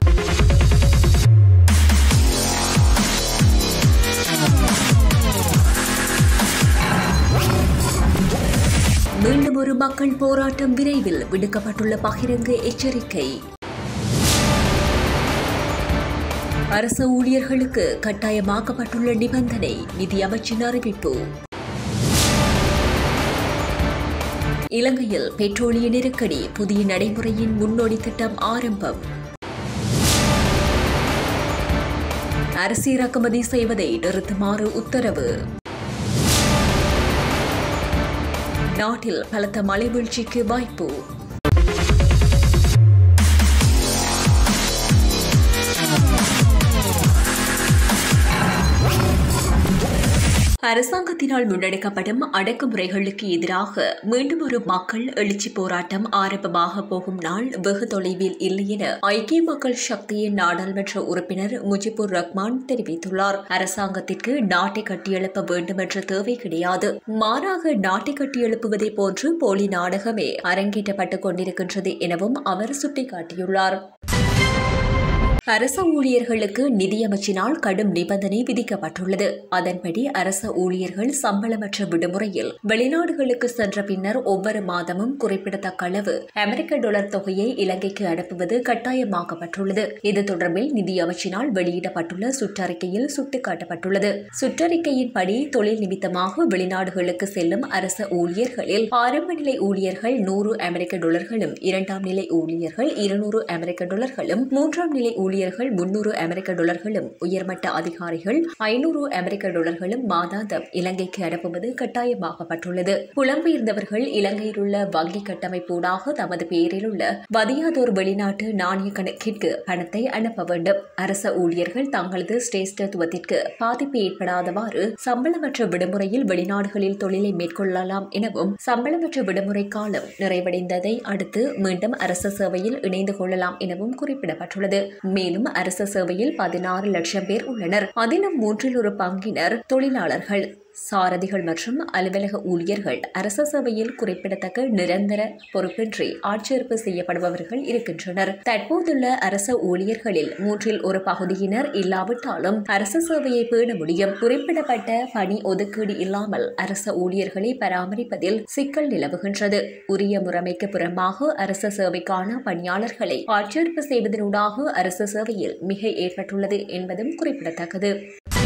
மீண்டும் ஒரு மக்கள் போராட்டம் விரைவில் விடுக்கப்பட்டுள்ள பகிரங்க எச்சரிக்கை அரசு ஊழியர்களுக்கு கட்டாயமாக்கப்பட்டுள்ள நிபந்தனை நிதி அமைச்சின் அறிவிப்பு இலங்கையில் பெட்ரோலிய நெருக்கடி புதிய நடைமுறையின் முன்னோடி திட்டம் ஆரம்பம் அரிசி இறக்குமதி செய்வதை நிறுத்துமாறு உத்தரவு நாட்டில் பலத்த மழை வீழ்ச்சிக்கு வாய்ப்பு அரசாங்கத்தினால் முன்னெடுக்கப்படும் அடக்குமுறைகளுக்கு எதிராக மீண்டும் ஒரு மக்கள் எழுச்சி போராட்டம் ஆரம்பமாக போகும் நாள் வெகு தொலைவில் இல்லை என ஐக்கிய மக்கள் சக்தியின் நாடாளுமன்ற உறுப்பினர் முஜிபுர் ரஹ்மான் தெரிவித்துள்ளார் அரசாங்கத்திற்கு நாட்டை கட்டியெழுப்ப வேண்டும் என்ற தேவை கிடையாது மாறாக நாட்டை கட்டியெழுப்புவதை போன்று போலி நாடகமே அரங்கேற்றப்பட்டுக் கொண்டிருக்கின்றது எனவும் அவர் சுட்டிக்காட்டியுள்ளார் அரச ஊழியர்களுக்கு நிதியமைச்சினால் கடும் நிபந்தனை விதிக்கப்பட்டுள்ளது அதன்படி அரச ஊழியர்கள் சம்பளமற்ற விடுமுறையில் வெளிநாடுகளுக்கு சென்ற பின்னர் ஒவ்வொரு மாதமும் குறிப்பிடத்தக்க அளவு அமெரிக்க டாலர் தொகையை இலங்கைக்கு அனுப்புவது கட்டாயமாக்கப்பட்டுள்ளது இது தொடர்பில் நிதியமைச்சினால் வெளியிடப்பட்டுள்ள சுற்றறிக்கையில் சுட்டிக்காட்டப்பட்டுள்ளது சுற்றறிக்கையின்படி தொழில் நிமித்தமாக வெளிநாடுகளுக்கு செல்லும் அரச ஊழியர்களில் ஆரம்ப நிலை ஊழியர்கள் நூறு அமெரிக்க டாலர்களும் இரண்டாம் நிலை ஊழியர்கள் இருநூறு அமெரிக்க டாலர்களும் மூன்றாம் நிலை ஊழியர்கள் முன்னூறு அமெரிக்க டாலர்களும் உயர்மட்ட அதிகாரிகள் ஐநூறு அமெரிக்க டாலர்களும் மாதாந்தம் இலங்கைக்கு அனுப்புவது கட்டாயமாக்கப்பட்டுள்ளது புலம்பெயர்ந்தவர்கள் இலங்கையில் உள்ள வங்கி கட்டமைப்பூடாக தமது பெயரில் உள்ள வதியாதோர் வெளிநாட்டு நாணய கணக்கிற்கு பணத்தை அனுப்ப வேண்டும் அரச ஊழியர்கள் தங்களது சிரேஷ்டத்துவத்திற்கு பாதிப்பு ஏற்படாதவாறு சம்பளமற்ற விடுமுறையில் வெளிநாடுகளில் தொழிலை மேற்கொள்ளலாம் எனவும் சம்பளமற்ற விடுமுறை காலம் நிறைவடைந்ததை அடுத்து மீண்டும் அரச சேவையில் இணைந்து கொள்ளலாம் எனவும் குறிப்பிடப்பட்டுள்ளது மேலும் அரச சேவையில் பதினாறு லட்சம் பேர் உள்ளனர் அதிலும் மூன்றில் ஒரு பங்கினர் தொழிலாளர்கள் சாரதிகள் மற்றும் அலுவலக ஊழியர்கள் அரச சபையில் குறிப்பிடத்தக்க நிரந்தர பொறுப்பின்றி ஆட்சேர்ப்பு செய்யப்படுபவர்கள் இருக்கின்றனர் தற்போதுள்ள அரச ஊழியர்களில் மூன்றில் ஒரு பகுதியினர் இல்லாவிட்டாலும் அரச சேவையை பேண முடியும் குறிப்பிடப்பட்ட பணி ஒதுக்கீடு இல்லாமல் அரச ஊழியர்களை பராமரிப்பதில் சிக்கல் நிலவுகின்றது உரிய முறைமைக்கு புறம்பாக அரச சேவைக்கான பணியாளர்களை ஆட்சேர்ப்பு செய்வதனூடாக அரச சேவையில் மிகை ஏற்பட்டுள்ளது என்பதும் குறிப்பிடத்தக்கது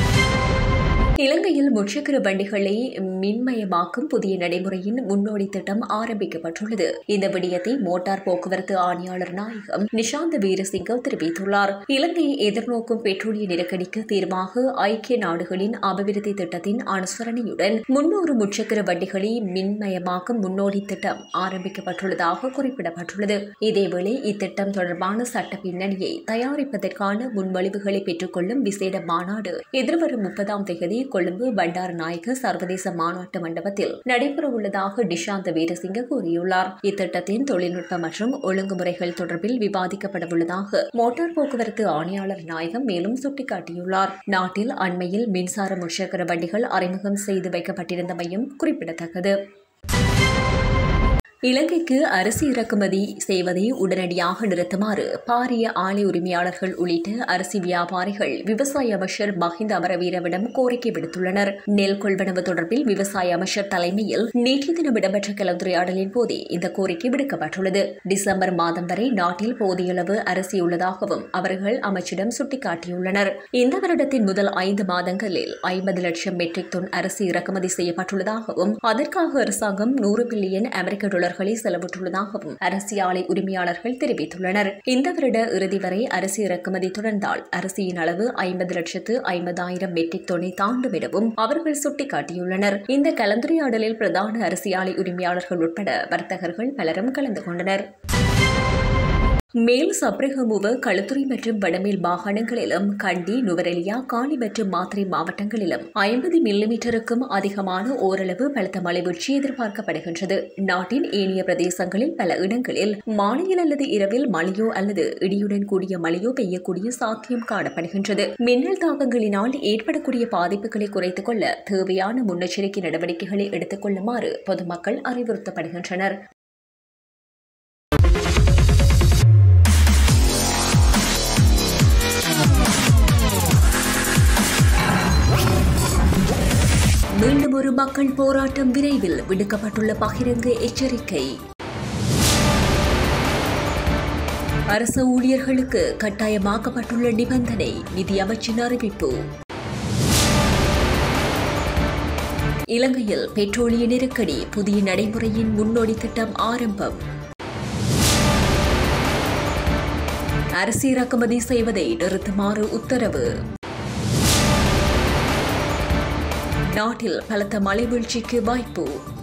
இலங்கையில் முச்சக்கர வண்டிகளை மின்மயமாக்கும் புதிய நடைமுறையின் முன்னோடி திட்டம் ஆரம்பிக்கப்பட்டுள்ளது இந்த விடயத்தை மோட்டார் போக்குவரத்து ஆணையாளர் நாயகம் நிஷாந்த் வீரசிங்க தெரிவித்துள்ளார் இலங்கையை எதிர்நோக்கும் பெட்ரோலிய நெருக்கடிக்கு தீர்வாக ஐக்கிய நாடுகளின் அபிவிருத்தி திட்டத்தின் அனுசரணையுடன் முன்னூறு முச்சக்கர வண்டிகளை மின்மயமாக்கும் முன்னோடி திட்டம் ஆரம்பிக்கப்பட்டுள்ளதாக குறிப்பிடப்பட்டுள்ளது இதேவேளை இத்திட்டம் தொடர்பான சட்ட பின்னணியை தயாரிப்பதற்கான முன்மொழிவுகளை பெற்றுக்கொள்ளும் விசேட மாநாடு எதிர்வரும் முப்பதாம் தேதி கொழும்பு பண்டார நாயக்க சர்வதேச மாநாட்டு மண்டபத்தில் நடைபெறவுள்ளதாக டிஷாந்த வீரசிங்க கூறியுள்ளார் இத்திட்டத்தின் தொழில்நுட்ப மற்றும் ஒழுங்குமுறைகள் தொடர்பில் விவாதிக்கப்படவுள்ளதாக மோட்டார் போக்குவரத்து ஆணையாளர் நாயகம் மேலும் சுட்டிக்காட்டியுள்ளார் நாட்டில் அண்மையில் மின்சார முச்சக்கர வண்டிகள் அறிமுகம் செய்து வைக்கப்பட்டிருந்தமையும் குறிப்பிடத்தக்கது இலங்கைக்கு அரிசி இறக்குமதி செய்வதை உடனடியாக நிறுத்துமாறு பாரிய ஆலை உரிமையாளர்கள் உள்ளிட்ட அரிசி வியாபாரிகள் விவசாய அமைச்சர் மஹிந்த அமரவீரவிடம் கோரிக்கை விடுத்துள்ளனர் நெல் கொள்வனவு தொடர்பில் விவசாய அமைச்சர் தலைமையில் நேற்றைய தினம் இடம்பெற்ற கலந்துரையாடலின் போதே இந்த கோரிக்கை விடுக்கப்பட்டுள்ளது டிசம்பர் மாதம் வரை நாட்டில் போதிய அளவு அரிசி உள்ளதாகவும் அவர்கள் அமைச்சிடம் சுட்டிக்காட்டியுள்ளனர் இந்த வருடத்தின் முதல் ஐந்து மாதங்களில் ஐம்பது லட்சம் மெட்ரிக் டன் அரிசி இறக்குமதி செய்யப்பட்டுள்ளதாகவும் அதற்காக அரசாங்கம் நூறு பில்லியன் அமெரிக்க டாலர் டாலர்களை செலவிட்டுள்ளதாகவும் அரிசி ஆலை உரிமையாளர்கள் தெரிவித்துள்ளனர் இந்த வருட இறுதி வரை அரிசி இறக்குமதி தொடர்ந்தால் அரிசியின் அளவு ஐம்பது லட்சத்து ஐம்பதாயிரம் மெட்ரிக் டன்னை தாண்டும் எனவும் அவர்கள் சுட்டிக்காட்டியுள்ளனர் இந்த கலந்துரையாடலில் பிரதான அரிசி ஆலை உரிமையாளர்கள் உட்பட வர்த்தகர்கள் பலரும் கலந்து கொண்டனர் மேல் சப்ரகமுவ களுத்துறை மற்றும் வடமேல் மாகாணங்களிலும் கண்டி நுவரெலியா காலி மற்றும் மாத்திரை மாவட்டங்களிலும் ஐம்பது மில்லிமீட்டருக்கும் அதிகமான ஓரளவு பலத்த மழை வீழ்ச்சி எதிர்பார்க்கப்படுகின்றது நாட்டின் ஏனைய பிரதேசங்களில் பல இடங்களில் மாலையில் அல்லது இரவில் மழையோ அல்லது இடியுடன் கூடிய மழையோ பெய்யக்கூடிய சாத்தியம் காணப்படுகின்றது மின்னல் தாக்கங்களினால் ஏற்படக்கூடிய பாதிப்புகளை குறைத்துக் கொள்ள தேவையான முன்னெச்சரிக்கை நடவடிக்கைகளை எடுத்துக் கொள்ளுமாறு பொதுமக்கள் அறிவுறுத்தப்படுகின்றனர் ஒரு மக்கள் போராட்டம் விரைவில் விடுக்கப்பட்டுள்ள பகிரங்க எச்சரிக்கை அரசு ஊழியர்களுக்கு கட்டாயமாக்கப்பட்டுள்ள நிபந்தனை நிதி அமைச்சின் அறிவிப்பு இலங்கையில் பெட்ரோலிய நெருக்கடி புதிய நடைமுறையின் முன்னோடி திட்டம் ஆரம்பம் அரிசி இறக்குமதி செய்வதை நிறுத்துமாறு உத்தரவு நாட்டில் பலத்த மழை வீழ்ச்சிக்கு வாய்ப்பு